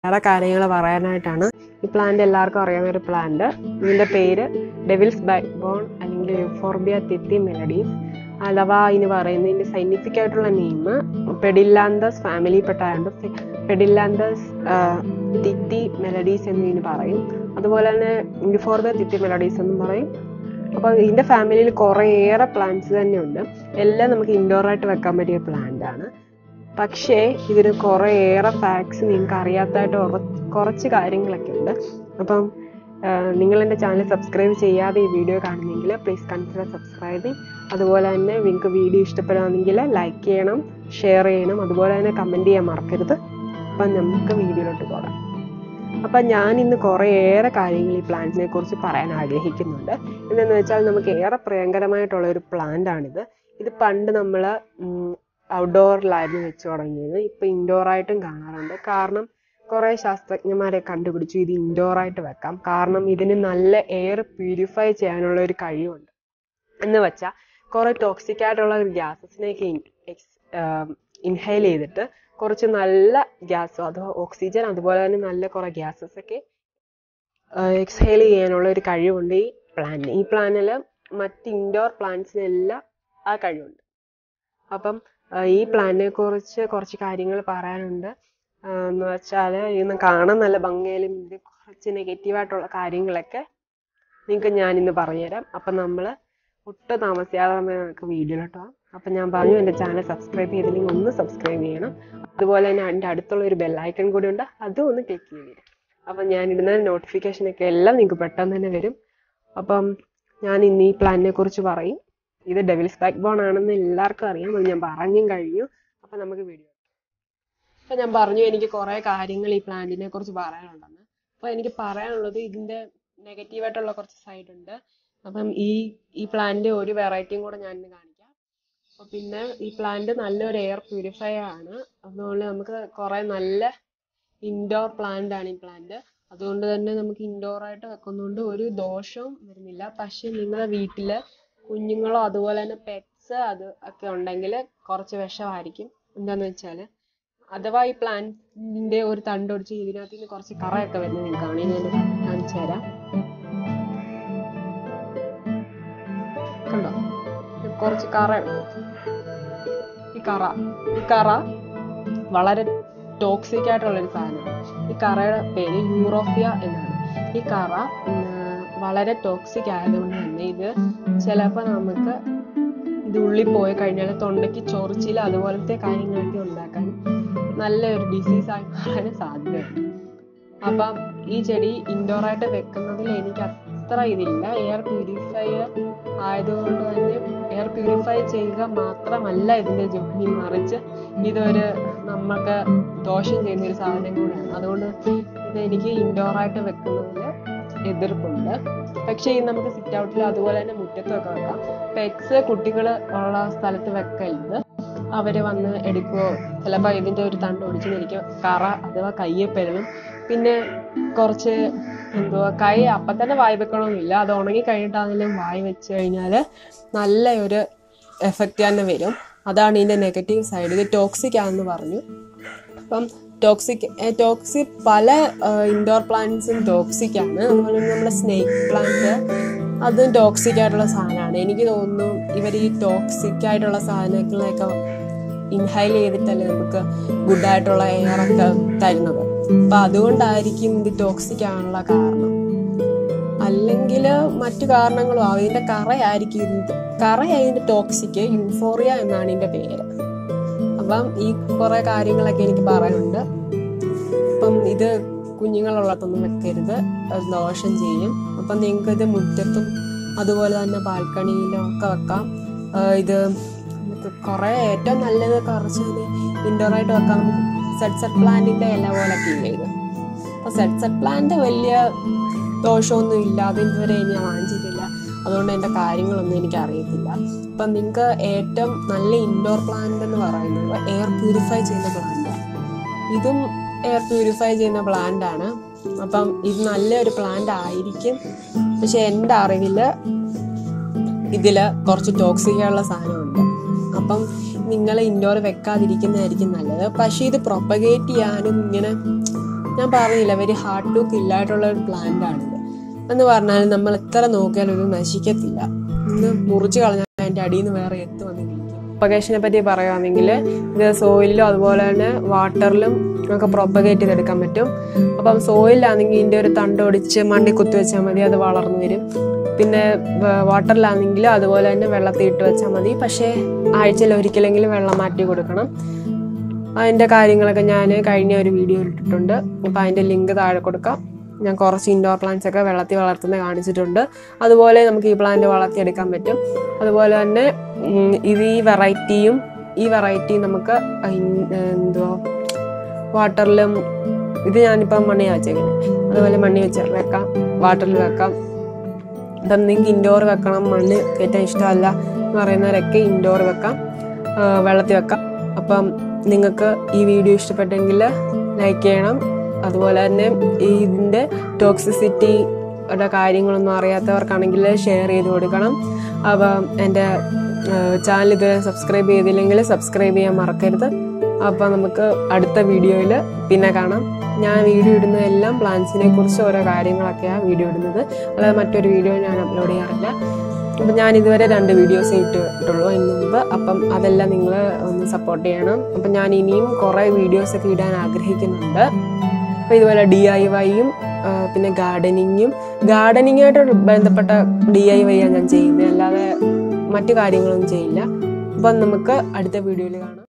വേറെ കാര്യങ്ങൾ പറയാനായിട്ടാണ് ഈ പ്ലാന്റ് എല്ലാവർക്കും അറിയാവുന്ന ഒരു പ്ലാന്റ് ഇതിന്റെ പേര് ഡെവിൽസ് ബാക്ക് ബോൺ അല്ലെങ്കിൽ യൂഫോർബിയ തിത്തി മെലഡീസ് അഥവാ ഇതിന് പറയുന്നത് ഇതിന്റെ സയന്റിഫിക് ആയിട്ടുള്ള നെയിം പെഡില്ലാന്തസ് ഫാമിലിയിൽപ്പെട്ടായതുകൊണ്ട് പെഡില്ലാന്തസ് തിത്തി മെലഡീസ് എന്ന് ഇതിന് പറയും അതുപോലെ തന്നെ യൂഫോർബിയ തിത്തി മെലഡീസ് എന്നും പറയും അപ്പോൾ ഇതിന്റെ ഫാമിലിയിൽ കുറേയേറെ പ്ലാന്റ്സ് തന്നെയുണ്ട് എല്ലാം നമുക്ക് ഇൻഡോർ ആയിട്ട് വെക്കാൻ പറ്റിയ പ്ലാന്റ് ആണ് പക്ഷേ ഇതിന് കുറേയേറെ ഫാക്ട്സ് നിങ്ങൾക്ക് അറിയാത്തതായിട്ട് ഉറ- കുറച്ച് കാര്യങ്ങളൊക്കെ ഉണ്ട് അപ്പം നിങ്ങൾ എൻ്റെ ചാനൽ സബ്സ്ക്രൈബ് ചെയ്യാതെ ഈ വീഡിയോ കാണുന്നെങ്കിൽ പ്ലീസ് കൺസിഡർ സബ്സ്ക്രൈബിങ് അതുപോലെ തന്നെ നിങ്ങൾക്ക് വീഡിയോ ഇഷ്ടപ്പെടുകയാണെങ്കിൽ ലൈക്ക് ചെയ്യണം ഷെയർ ചെയ്യണം അതുപോലെ തന്നെ കമൻറ്റ് ചെയ്യാൻ മറക്കരുത് അപ്പം നമുക്ക് വീഡിയോയിലോട്ട് പോകാം അപ്പം ഞാൻ ഇന്ന് കുറേയേറെ കാര്യങ്ങൾ ഈ പ്ലാന്റിനെ കുറിച്ച് പറയാൻ ആഗ്രഹിക്കുന്നുണ്ട് എന്തെന്ന് വെച്ചാൽ നമുക്ക് ഏറെ പ്രിയങ്കരമായിട്ടുള്ള ഒരു പ്ലാന്റ് ആണിത് ഇത് പണ്ട് നമ്മൾ ഔട്ട്ഡോറിലായിരുന്നു വെച്ച് തുടങ്ങിയത് ഇപ്പം ഇൻഡോർ ആയിട്ടും കാണാറുണ്ട് കാരണം കുറേ ശാസ്ത്രജ്ഞന്മാരെ കണ്ടുപിടിച്ചു ഇത് ഇൻഡോർ ആയിട്ട് വെക്കാം കാരണം ഇതിന് നല്ല എയർ പ്യൂരിഫൈ ചെയ്യാനുള്ള ഒരു കഴിവുണ്ട് എന്ന് വെച്ചാൽ കുറേ ടോക്സിക് ആയിട്ടുള്ള ഗ്യാസസിനെയൊക്കെ ഇൻഹൈൽ ചെയ്തിട്ട് കുറച്ച് നല്ല ഗ്യാസ് അഥവാ ഓക്സിജൻ അതുപോലെ തന്നെ നല്ല കുറേ ഗ്യാസസ് ഒക്കെ എക്സ്ഹെയിൽ ചെയ്യാനുള്ള ഒരു കഴിവുണ്ട് ഈ പ്ലാന്റിന് ഈ പ്ലാന്റിൽ മറ്റ് ഇൻഡോർ പ്ലാന്റ്സിനെല്ലാം ആ കഴിവുണ്ട് അപ്പം ആ, ഈ പ്ലാന്റിനെ കുറിച്ച് കുറച്ച് കാര്യങ്ങൾ പറയാനുണ്ട് ആ, എന്ന് വെച്ചാൽ ഇന്ന് കാണാൻ നല്ല ഭംഗിയായാലും ഇത് കുറച്ച് നെഗറ്റീവായിട്ടുള്ള കാര്യങ്ങളൊക്കെ നിങ്ങൾക്ക് ഞാനിന്ന് പറഞ്ഞുതരാം അപ്പം നമ്മൾ ഒട്ടും താമസിയാതെ തന്നെ നമുക്ക് വീഡിയോയിലോട്ട് പോകാം അപ്പം ഞാൻ പറഞ്ഞു എൻ്റെ ചാനൽ സബ്സ്ക്രൈബ് ചെയ്തില്ലെങ്കിൽ ഒന്ന് സബ്സ്ക്രൈബ് ചെയ്യണം അതുപോലെ തന്നെ അതിൻ്റെ അടുത്തുള്ള ഒരു ബെല്ലൈക്കൺ കൂടി ഉണ്ട് അതും ഒന്ന് ക്ലിക്ക് ചെയ്തിട്ട് അപ്പം ഞാനിടുന്ന നോട്ടിഫിക്കേഷനൊക്കെ എല്ലാം നിങ്ങൾക്ക് പെട്ടെന്ന് തന്നെ വരും അപ്പം ഞാൻ ഇന്ന് ഈ പ്ലാനിനെ കുറിച്ച് പറയും ഇത് ഡെവിൽസ് ബാക്ക് ബോൺ ആണെന്ന് എല്ലാവർക്കും അറിയാം അത് ഞാൻ പറഞ്ഞും കഴിഞ്ഞു അപ്പം നമുക്ക് വീഡിയോ അപ്പം ഞാൻ പറഞ്ഞു എനിക്ക് കുറേ കാര്യങ്ങൾ ഈ പ്ലാന്റിനെ കുറിച്ച് പറയാനുണ്ടെന്ന് അപ്പോൾ എനിക്ക് പറയാനുള്ളത് ഇതിൻ്റെ നെഗറ്റീവായിട്ടുള്ള കുറച്ച് സൈഡ് ഉണ്ട് അപ്പം ഈ ഈ പ്ലാന്റ് ഒരു വെറൈറ്റിയും കൂടെ ഞാൻ ഇന്ന് കാണിക്കാം അപ്പോൾ പിന്നെ ഈ പ്ലാന്റ് നല്ലൊരു എയർ പ്യൂരിഫയർ ആണ് അതുകൊണ്ട് നമുക്ക് കുറേ നല്ല ഇൻഡോർ പ്ലാന്റ് ആണ് ഈ പ്ലാന്റ് അതുകൊണ്ട് തന്നെ നമുക്ക് ഇൻഡോർ ആയിട്ട് വെക്കുന്നതുകൊണ്ട് ഒരു ദോഷവും വരുന്നില്ല പക്ഷെ നിങ്ങളുടെ വീട്ടിൽ കുഞ്ഞുങ്ങളോ അതുപോലെ തന്നെ പെറ്റ്സ് അത് ഒക്കെ ഉണ്ടെങ്കിൽ കുറച്ച് വിഷമായിരിക്കും എന്താന്ന് വെച്ചാൽ അഥവാ ഈ പ്ലാന്റിന്റെ ഒരു തണ്ടൊടിച്ച് ഇതിനകത്ത് നിന്ന് കുറച്ച് കറയൊക്കെ വരുന്നത് നിങ്ങൾക്ക് കാണാൻ ഞാൻ കാണിച്ചു തരാം കണ്ടോ ഇത് കുറച്ച് കറയുണ്ട് ഈ കറ ഈ കറ വളരെ ടോക്സിക് ആയിട്ടുള്ള ഒരു സാധനമാണ് ഈ കറയുടെ പേര് യൂറോഫിയ എന്നാണ് ഈ കറ ഉം, വളരെ ടോക്സിക് ആയതുകൊണ്ട് തന്നെ ഇത് ചിലപ്പോൾ നമുക്ക് ഇത് ഉള്ളിൽ പോയി കഴിഞ്ഞാൽ തൊണ്ടയ്ക്ക് ചൊറിച്ചിൽ അതുപോലത്തെ കാര്യങ്ങളൊക്കെ ഉണ്ടാക്കാൻ നല്ലൊരു ഡിസീസ് ആയി മാറാൻ സാധ്യതയുണ്ട് അപ്പം ഈ ചെടി ഇൻഡോർ ആയിട്ട് വെക്കുന്നതിൽ എനിക്ക് അത്ര ഇതില്ല എയർ പ്യൂരിഫയർ ആയതുകൊണ്ട് തന്നെ എയർ പ്യൂരിഫൈ ചെയ്യുക മാത്രമല്ല ഇതിന്റെ ജോലി മറിച്ച് ഇതൊരു നമുക്ക് ദോഷം ചെയ്യുന്ന ഒരു സാധനം കൂടെയാണ് അതുകൊണ്ട് ഇത് എനിക്ക് ഇൻഡോർ ആയിട്ട് വെക്കുന്നതിൽ എതിർപ്പുണ്ട് പക്ഷേ ഇത് നമുക്ക് സിറ്റ് ഔട്ടിൽ അതുപോലെ തന്നെ മുറ്റത്തൊക്കെ വെക്കാം പെറ്റ്സ് കുട്ടികൾ ഉള്ള സ്ഥലത്ത് വെക്കരുത് അവര് വന്ന് എടുക്കുകയോ ചിലപ്പോൾ ഇതിന്റെ ഒരു തണ്ട് ഒടിച്ചെന്നിരിക്കും കറ അഥവാ കയ്യെ പെരളും പിന്നെ കുറച്ച് എന്തുവാ കൈ അപ്പം തന്നെ വായി വെക്കണമെന്നില്ല അത് ഉണങ്ങി കഴിഞ്ഞിട്ടാണെങ്കിലും വായി വെച്ച് കഴിഞ്ഞാൽ നല്ല ഒരു എഫക്റ്റ് തന്നെ വരും അതാണ് ഇതിന്റെ നെഗറ്റീവ് സൈഡ് ഇത് ടോക്സിക് ആണെന്ന് പറഞ്ഞു അപ്പം ടോക്സിക് ടോക്സിക് പല ഇൻഡോർ പ്ലാന്റ്സും ടോക്സിക് ആണ് അതുപോലെ തന്നെ നമ്മുടെ സ്നേക്ക് പ്ലാന്റ് അതും ടോക്സിക് ആയിട്ടുള്ള സാധനമാണ് എനിക്ക് തോന്നുന്നു ഇവർ ഈ ടോക്സിക് ആയിട്ടുള്ള സാധനങ്ങളെയൊക്കെ ഇൻഹൈൽ ചെയ്തിട്ടല്ലേ നമുക്ക് ഗുഡ് ആയിട്ടുള്ള എയർ ഒക്കെ തരുന്നത് അപ്പൊ അതുകൊണ്ടായിരിക്കും ഇത് ടോക്സിക് ആണുള്ള കാരണം അല്ലെങ്കിൽ മറ്റു കാരണങ്ങളും ആവും ഇതിന്റെ കറയായിരിക്കും ഇത് കറയായതിന്റെ ടോക്സിക് യൂഫോറിയ എന്നാണ് ഇതിന്റെ പേര് അപ്പം ഈ കുറെ കാര്യങ്ങളൊക്കെ എനിക്ക് പറയാനുണ്ട് അപ്പം ഇത് കുഞ്ഞുങ്ങളുള്ളതൊന്നും വെക്കരുത് അത് ദോഷം ചെയ്യും അപ്പം നിങ്ങൾക്ക് ഇത് മുറ്റത്തും അതുപോലെ തന്നെ ബാൽക്കണിയിലും ഒക്കെ വെക്കാം ആ, ഇത് നമുക്ക് കുറേ ഏറ്റവും നല്ലത് കുറച്ച് ഇൻഡോർ ആയിട്ട് വെക്കാം സെറ്റ് സെറ്റ് പ്ലാന്റിന്റെ ഇല പോലൊക്കെ ഇല്ലേ ഇത് അപ്പൊ സെറ്റ് സെറ്റ് പ്ലാന്റ് വലിയ ദോഷമൊന്നും ഇല്ല അത് ഇതുവരെ ഞാൻ വാങ്ങിച്ചിട്ടില്ല അതുകൊണ്ട് എൻ്റെ കാര്യങ്ങളൊന്നും എനിക്ക് അറിയത്തില്ല അപ്പം നിങ്ങൾക്ക് ഏറ്റവും നല്ല ഇൻഡോർ പ്ലാന്റ് എന്ന് പറയുന്നത് എയർ പ്യൂരിഫൈ ചെയ്യുന്ന പ്ലാന്റ് ഇതും എയർ പ്യൂരിഫൈ ചെയ്യുന്ന പ്ലാന്റ് ആണ് അപ്പം ഇത് നല്ലൊരു പ്ലാന്റ് ആയിരിക്കും പക്ഷെ എൻ്റെ അറിവിൽ ഇതിൽ കുറച്ച് ടോക്സിക് ഉള്ള സാധനമുണ്ട് അപ്പം നിങ്ങൾ ഇൻഡോർ വെക്കാതിരിക്കുന്നതായിരിക്കും നല്ലത് പക്ഷേ ഇത് പ്രൊപ്പഗേറ്റ് ചെയ്യാനും ഇങ്ങനെ ഞാൻ പറഞ്ഞില്ല വെരി ഹാർഡ് ടു കില്ലായിട്ടുള്ള ഒരു പ്ലാന്റ് ആണിത് എന്ന് പറഞ്ഞാൽ നമ്മൾ എത്ര നോക്കിയാലും ഇത് നശിക്കത്തില്ല ഇത് മുറിച്ച് കളഞ്ഞാൽ അതിൻ്റെ അടിയിൽ നിന്ന് വേറെ എത്ത് വന്ന് നിൽക്കും പ്രൊപ്പഗേഷനെ പറ്റി പറയുകയാണെങ്കിൽ ഇത് സോയിലിലും അതുപോലെ തന്നെ വാട്ടറിലും ഒക്കെ പ്രൊപ്പഗേറ്റ് ചെയ്തെടുക്കാൻ പറ്റും അപ്പം സോയിലാണെങ്കിൽ ഇതിൻ്റെ ഒരു തണ്ട് ഒടിച്ച് മണ്ണിൽ കുത്തി വെച്ചാൽ മതി അത് വളർന്നു വരും പിന്നെ വാട്ടറിലാണെങ്കിൽ അതുപോലെ തന്നെ വെള്ളത്തിൽ ഇട്ട് വെച്ചാൽ മതി പക്ഷേ ആഴ്ചയിൽ ഒരിക്കലെങ്കിലും വെള്ളം മാറ്റി കൊടുക്കണം അതിൻ്റെ കാര്യങ്ങളൊക്കെ ഞാൻ കഴിഞ്ഞ ഒരു വീഡിയോ ഇട്ടിട്ടുണ്ട് അപ്പോൾ അതിൻ്റെ ലിങ്ക് താഴെ കൊടുക്കാം ഞാൻ കുറച്ച് ഇൻഡോർ പ്ലാന്റ്സ് ഒക്കെ വെള്ളത്തിൽ വളർത്തുന്നത് കാണിച്ചിട്ടുണ്ട് അതുപോലെ നമുക്ക് ഈ പ്ലാന്റ് വളർത്തിയെടുക്കാൻ പറ്റും അതുപോലെ തന്നെ ഉം, ഇത് ഈ വെറൈറ്റിയും ഈ വെറൈറ്റി നമുക്ക് ഇൻ- എന്തുവാ വാട്ടറിലും ഇത് ഞാനിപ്പം മണ്ണി വെച്ചേക്കുന്നത് അതുപോലെ മണ്ണി വെച്ച് വെക്കാം വാട്ടറിൽ വെക്കാം ഇപ്പം നിങ്ങൾക്ക് ഇൻഡോർ വെക്കണം മണ്ണ് കയറ്റാൻ ഇഷ്ടമല്ല എന്ന് പറയുന്നവരൊക്കെ ഇൻഡോർ വെക്കാം ആ, വെള്ളത്തിൽ വെക്കാം അപ്പം നിങ്ങൾക്ക് ഈ വീഡിയോ ഇഷ്ടപ്പെട്ടെങ്കിൽ ലൈക്ക് ചെയ്യണം അതുപോലെ തന്നെ ഈ ഇതിൻ്റെ ടോക്സിസിറ്റി യുടെ കാര്യങ്ങളൊന്നും അറിയാത്തവർക്കാണെങ്കിൽ ഷെയർ ചെയ്ത് കൊടുക്കണം അപ്പം എൻ്റെ ചാനൽ ഇതുവരെ സബ്സ്ക്രൈബ് ചെയ്തില്ലെങ്കിൽ സബ്സ്ക്രൈബ് ചെയ്യാൻ മറക്കരുത് അപ്പം നമുക്ക് അടുത്ത വീഡിയോയിൽ പിന്നെ കാണാം ഞാൻ വീഡിയോ ഇടുന്നതെല്ലാം പ്ലാന്റ്സിനെ കുറിച്ച് ഓരോ കാര്യങ്ങളൊക്കെയാണ് വീഡിയോ ഇടുന്നത് അല്ലാതെ മറ്റൊരു വീഡിയോ ഞാൻ അപ്ലോഡ് ചെയ്യാറില്ല അപ്പം ഞാൻ ഇതുവരെ രണ്ട് വീഡിയോസ് ഇട്ടിട്ടുള്ളൂ അതിന് മുമ്പ് അപ്പം അതെല്ലാം നിങ്ങൾ ഒന്ന് സപ്പോർട്ട് ചെയ്യണം അപ്പം ഞാൻ ഇനിയും കുറേ വീഡിയോസൊക്കെ ഇടാൻ ആഗ്രഹിക്കുന്നുണ്ട് അപ്പോൾ ഇതുപോലെ ഡി ഐ വൈയും പിന്നെ ഗാർഡനിങ്ങും ഗാർഡനിങ്ങായിട്ട് ബന്ധപ്പെട്ട ഡി ഐ വൈ ആണ് ഞാൻ ചെയ്യുന്നത് അല്ലാതെ മറ്റു കാര്യങ്ങളൊന്നും ചെയ്യില്ല അപ്പം നമുക്ക് അടുത്ത വീഡിയോയിൽ കാണാം